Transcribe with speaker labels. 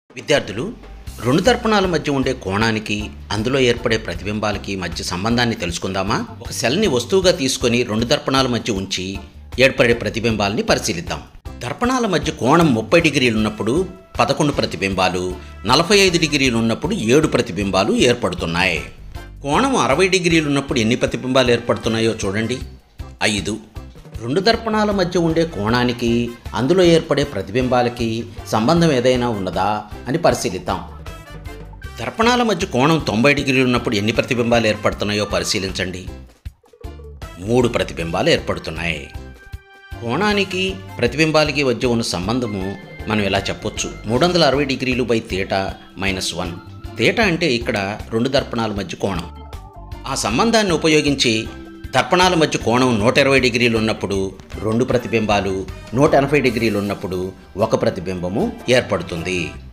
Speaker 1: విద్యార్థులు రెండు దర్పణాల మధ్య ఉండే కోణానికి అందులో ఏర్పడే ప్రతిబింబాలకి మధ్య సంబంధాన్ని తెలుసుకుందామా ఒక సెల్ని వస్తువుగా తీసుకొని రెండు దర్పణాల మధ్య ఉంచి ఏర్పడే ప్రతిబింబాలని పరిశీలిద్దాం దర్పణాల మధ్య కోణం ముప్పై డిగ్రీలు ఉన్నప్పుడు పదకొండు ప్రతిబింబాలు నలభై ఐదు డిగ్రీలు ఉన్నప్పుడు ఏడు ప్రతిబింబాలు ఏర్పడుతున్నాయి కోణం అరవై డిగ్రీలు ఉన్నప్పుడు ఎన్ని ప్రతిబింబాలు ఏర్పడుతున్నాయో చూడండి ఐదు రెండు దర్పణాల మధ్య ఉండే కోణానికి అందులో ఏర్పడే ప్రతిబింబాలకి సంబంధం ఏదైనా ఉన్నదా అని పరిశీలిద్దాం దర్పణాల మధ్య కోణం తొంభై డిగ్రీలు ఉన్నప్పుడు ఎన్ని ప్రతిబింబాలు ఏర్పడుతున్నాయో పరిశీలించండి మూడు ప్రతిబింబాలు ఏర్పడుతున్నాయి కోణానికి ప్రతిబింబాలకి మధ్య ఉన్న సంబంధము మనం ఇలా చెప్పొచ్చు మూడు వందల అరవై డిగ్రీలు by theta minus one theta అంటే ఇక్కడ రెండు దర్పణాల మధ్య కోణం ఆ సంబంధాన్ని ఉపయోగించి దర్పణాల మధ్య కోణం నూట ఇరవై డిగ్రీలు ఉన్నప్పుడు రెండు ప్రతిబింబాలు నూట ఎనభై డిగ్రీలు ఉన్నప్పుడు ఒక ప్రతిబింబము ఏర్పడుతుంది